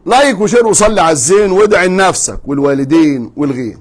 لايك وشير وصلي على الزين وادعي لنفسك والوالدين والغير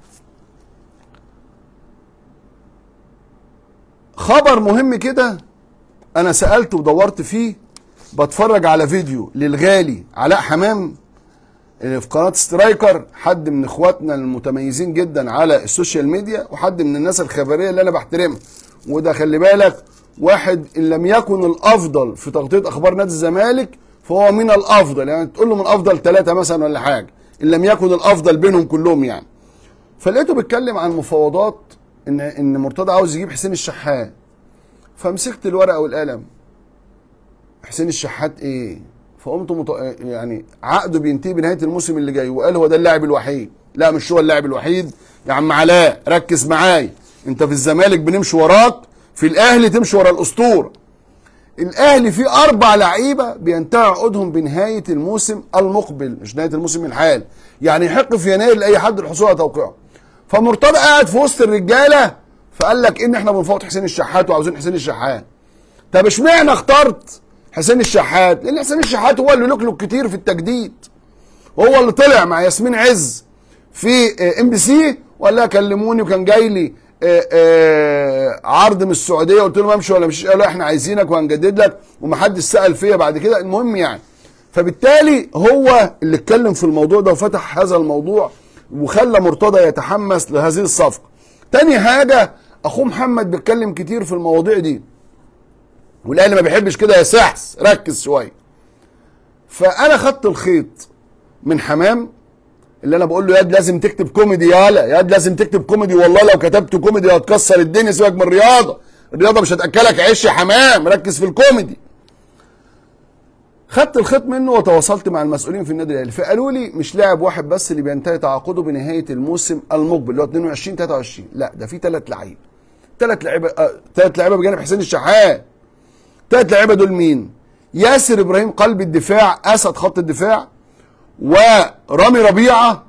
خبر مهم كده انا سالت ودورت فيه بتفرج على فيديو للغالي علاء حمام اللي في قناه سترايكر حد من اخواتنا المتميزين جدا على السوشيال ميديا وحد من الناس الخبريه اللي انا بحترمها وده خلي بالك واحد ان لم يكن الافضل في تغطيه اخبار نادي الزمالك فهو من الافضل يعني تقول له من افضل ثلاثه مثلا ولا حاجه ان لم يكن الافضل بينهم كلهم يعني فلقيته بيتكلم عن مفاوضات ان ان مرتضى عاوز يجيب حسين الشحات فمسكت الورقه والقلم حسين الشحات ايه فقمت مط... يعني عقده بينتهي بنهايه الموسم اللي جاي وقال هو ده اللاعب الوحيد لا مش هو اللاعب الوحيد يا عم علاء ركز معايا انت في الزمالك بنمشي وراك في الاهلي تمشي ورا الاسطوره الاهلي فيه اربع لعيبه بينتهي عقودهم بنهايه الموسم المقبل مش نهايه الموسم الحالي يعني يحق في يناير لاي حد الحصول على توقيعه فمرتضى قاعد في وسط الرجاله فقال لك ان احنا بنفاوض حسين الشحات وعاوزين حسين الشحات طب اشمعنى اخترت حسين الشحات لان حسين الشحات هو اللي لكلك كتير في التجديد هو اللي طلع مع ياسمين عز في ام بي سي وقال لها كلموني وكان جاي لي آه، آه، عرض من السعوديه قلت لهم امشي ولا مش قالوا احنا عايزينك وهنجدد لك ومحدش سال فيا بعد كده المهم يعني فبالتالي هو اللي اتكلم في الموضوع ده وفتح هذا الموضوع وخلى مرتضى يتحمس لهذه الصفقه تاني حاجه اخوه محمد بيتكلم كتير في المواضيع دي والاهلي ما بيحبش كده يا سحس ركز شويه فانا خدت الخيط من حمام اللي انا بقول له ياد لازم تكتب كوميدي يالا ياد لازم تكتب كوميدي والله لو كتبت كوميدي هتكسر الدنيا سيبك من الرياضه الرياضه مش هتاكلك عيش يا حمام ركز في الكوميدي خدت الخيط منه وتواصلت مع المسؤولين في النادي الاهلي فقالوا لي مش لاعب واحد بس اللي بينتهي تعاقده بنهايه الموسم المقبل اللي هو 22 23 لا ده في ثلاث لعيبه ثلاث لعيبه آه ثلاث لعيبه بجانب حسين الشحات ثلاث لعيبه دول مين؟ ياسر ابراهيم قلب الدفاع اسد خط الدفاع ورامي ربيعه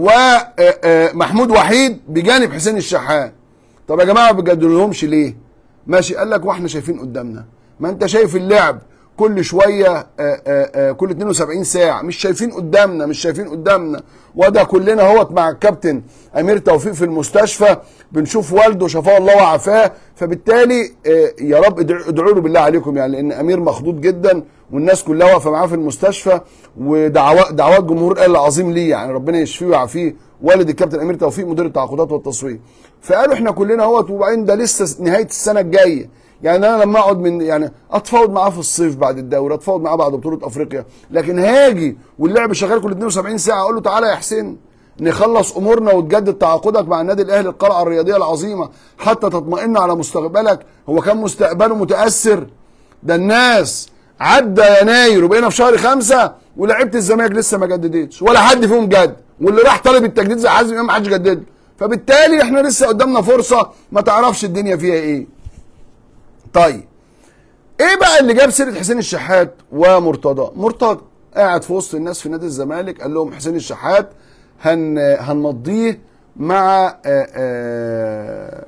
ومحمود وحيد بجانب حسين الشحات طب يا جماعه ما بتجددلهمش ليه؟ ماشي قال لك واحنا شايفين قدامنا ما انت شايف اللعب كل شويه آآ آآ كل 72 ساعه مش شايفين قدامنا مش شايفين قدامنا وده كلنا اهوت مع الكابتن امير توفيق في المستشفى بنشوف والده شفاه الله وعافاه فبالتالي آه، يا رب ادعوا ادعوا له بالله عليكم يعني لان امير مخضوض جدا والناس كلها واقفه معاه في المستشفى ودعوات دعوات جمهور الاهلي العظيم ليه يعني ربنا يشفيه ويعافيه والد الكابتن امير توفيق مدير التعاقدات والتصوير فقالوا احنا كلنا اهوت وبعدين ده لسه نهايه السنه الجايه يعني انا لما اقعد من يعني اتفاوض معاه في الصيف بعد الدوري اتفاوض معاه بعد بطوله افريقيا لكن هاجي واللعب شغال كل 72 ساعه اقول له تعالى يا حسين نخلص امورنا وتجدد تعاقدك مع النادي الاهلي القلعه الرياضيه العظيمه حتى تطمئن على مستقبلك هو كان مستقبله متاثر ده الناس عدى يناير وبقينا في شهر خمسة ولعيبه الزمالك لسه ما جددتش ولا حد فيهم جد واللي راح طالب التجديد زي حازم امام ما حدش جدد له. فبالتالي احنا لسه قدامنا فرصه ما تعرفش الدنيا فيها ايه طيب ايه بقى اللي جاب سيره حسين الشحات ومرتضى مرتضى قاعد في وسط الناس في نادي الزمالك قال لهم حسين الشحات هن هنمضيه مع آه، آه،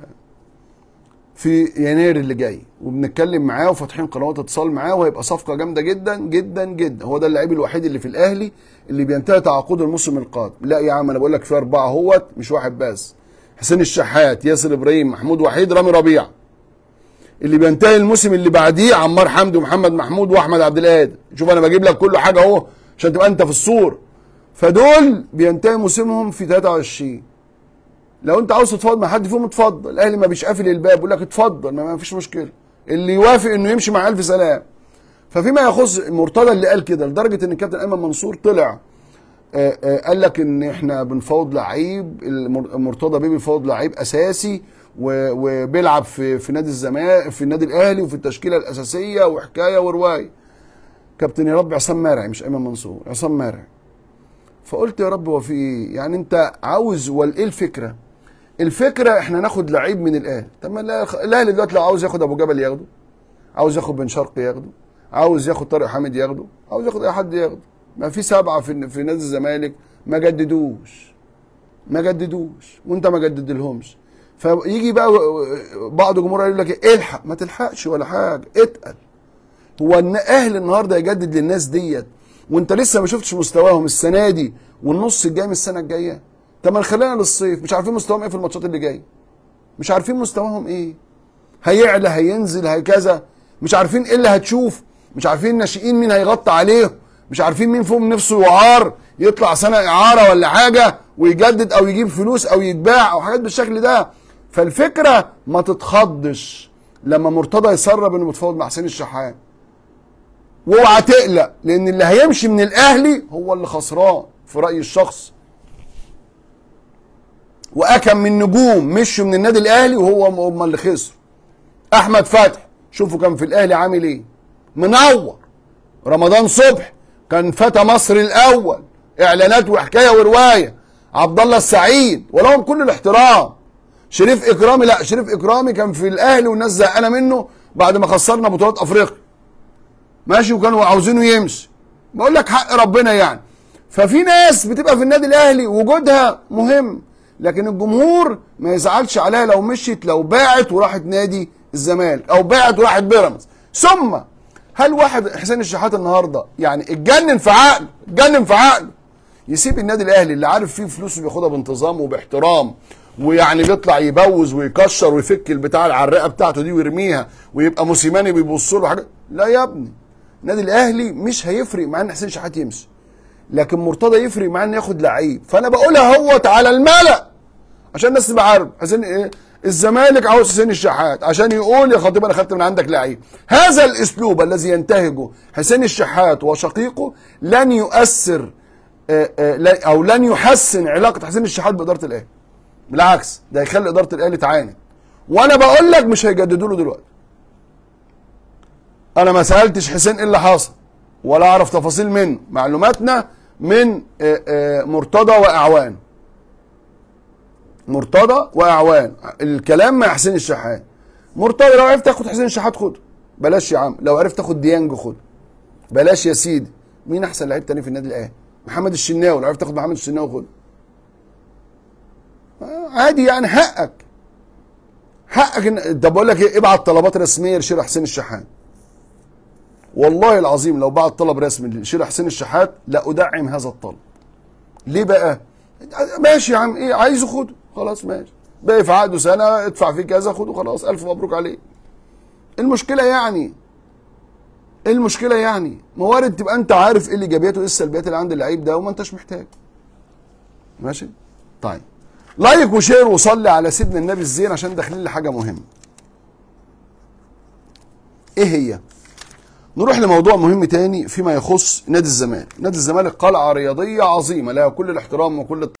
في يناير اللي جاي وبنتكلم معاه وفاتحين قنوات اتصال معاه وهيبقى صفقه جامده جدا جدا جدا هو ده اللعيب الوحيد اللي في الاهلي اللي بينتهي تعاقده الموسم القادم لا يا عم انا بقول لك في اربعه اهوت مش واحد بس حسين الشحات ياسر ابراهيم محمود وحيد رامي ربيعه اللي بينتهي الموسم اللي بعديه عمار حمدي ومحمد محمود واحمد عبد القادر شوف انا بجيب لك كل حاجه اهو عشان تبقى انت في الصوره فدول بينتهي موسمهم في 23 لو انت عاوز تتفاوض مع حد فيهم اتفضل الاهلي ما بيش قافل الباب يقول لك اتفضل ما ما فيش مشكله اللي يوافق انه يمشي مع الف سلام ففيما يخص مرتضى اللي قال كده لدرجه ان الكابتن ايمن منصور طلع آه، آه، قال لك ان احنا بنفاوض لعيب المر- مرتضى بيه بيفاوض لعيب اساسي و- وبيلعب في في نادي الزمالك في النادي الاهلي وفي التشكيله الاساسيه وحكايه وروايه كابتن يا رب عصام مرعي مش ايمن منصور عصام مرعي فقلت يا رب هو في ايه يعني انت عاوز ولا ايه الفكره الفكره احنا ناخد لعيب من الاهلي طب ما الأهلي- الاهلي دلوقتي لو عاوز ياخد ابو جبل ياخده عاوز ياخد بن شرقي ياخده عاوز ياخد طارق حامد ياخده عاوز ياخد اي حد ياخده ما في سبعه في في نادي الزمالك ما جددوش ما جددوش وانت ما جددلهمش فيجي بقى بعض الجمهور يقول لك إيه، الحق ما تلحقش ولا حاجه اتقل هو ان اهل النهارده يجدد للناس ديت وانت لسه ما شفتش مستواهم السنه دي والنص الجاي من السنه الجايه طب ما خلينا للصيف مش عارفين مستواهم ايه في الماتشات اللي جايه مش عارفين مستواهم ايه هيعلى هينزل هكذا مش عارفين ايه اللي هتشوف مش عارفين الناشئين مين هيغطي عليه مش عارفين مين فيهم نفسه يعار يطلع سنه اعاره ولا حاجه ويجدد او يجيب فلوس او يتباع او حاجات بالشكل ده فالفكره ما تتخضش لما مرتضى يسرب انه متفاوض مع حسين الشحات واوعى تقلق لان اللي هيمشي من الاهلي هو اللي خسران في رايي الشخصي واكم من نجوم مشوا من النادي الاهلي وهو هم اللي خسروا احمد فتحي شوفوا كان في الاهلي عامل ايه منور رمضان صبح كان فتى مصر الاول اعلانات وحكايه وروايه عبد الله السعيد ولهم كل الاحترام شريف اكرامي لا شريف اكرامي كان في الاهلي والناس زهقانه منه بعد ما خسرنا بطولات افريقيا ماشي وكانوا عاوزينه يمشي بقول لك حق ربنا يعني ففي ناس بتبقى في النادي الاهلي وجودها مهم لكن الجمهور ما يزعلش عليها لو مشيت لو باعت وراحت نادي الزمالك او باعت وراحت بيراميدز ثم هل واحد حسين الشحات النهارده يعني اتجنن في عقله اتجنن في عقله يسيب النادي الاهلي اللي عارف فيه فلوسه بياخدها بانتظام وباحترام ويعني بيطلع يبوز ويكشر ويفك البتاع العراقه بتاعته دي ويرميها ويبقى موسيماني بيبص له حاجه لا يا ابني النادي الاهلي مش هيفرق مع ان حسين شحات يمشي لكن مرتضى يفرق مع ان ياخد لعيب فانا بقولها هوت على الملأ عشان الناس تبقى عارف حسين ايه الزمالك عاوز حسين الشحات عشان يقول يا خطيب انا خدت من عندك لعيب هذا الاسلوب الذي ينتهجه حسين الشحات وشقيقه لن يؤثر آه، آه، لا- او لن يحسن علاقه حسين الشحات باداره الاهلي بالعكس ده هيخلي اداره الاهلي تعاني وانا بقول لك مش هيجددوا له دلوقتي انا ما سالتش حسين ايه اللي حصل ولا اعرف تفاصيل منه معلوماتنا من آه، آه، مرتضى واعوان مرتضى واعوان الكلام مع حسين الشحات مرتضى لو عرفت تاخد حسين الشحات خده بلاش يا عم لو عرفت تاخد ديانج خده بلاش يا سيدي مين احسن لعيب تاني في النادي الاهلي محمد الشناوي لو عرفت تاخد محمد الشناوي خده آه، عادي يعني حقك حقك ان طب بقول لك ايه ابعت طلبات رسميه لشراء حسين الشحات والله العظيم لو بعت طلب رسمي لشراء حسين الشحات لا ادعم هذا الطلب ليه بقى ماشي يا عم ايه عايزه خده خلاص ماشي باقي في عقده سنه ادفع فيه كذا خده خلاص الف مبروك عليه المشكله يعني ايه المشكله يعني موارد تبقى انت عارف ايه الايجابيات وايه السلبيات اللي عند اللعيب ده وما انتش محتاج ماشي طيب لايك وشير وصلي على سيدنا النبي الزين عشان داخلين لحاجه مهمه ايه هي نروح لموضوع مهم تاني فيما يخص نادي الزمالك نادي الزمالك قلعه رياضيه عظيمه لها كل الاحترام وكل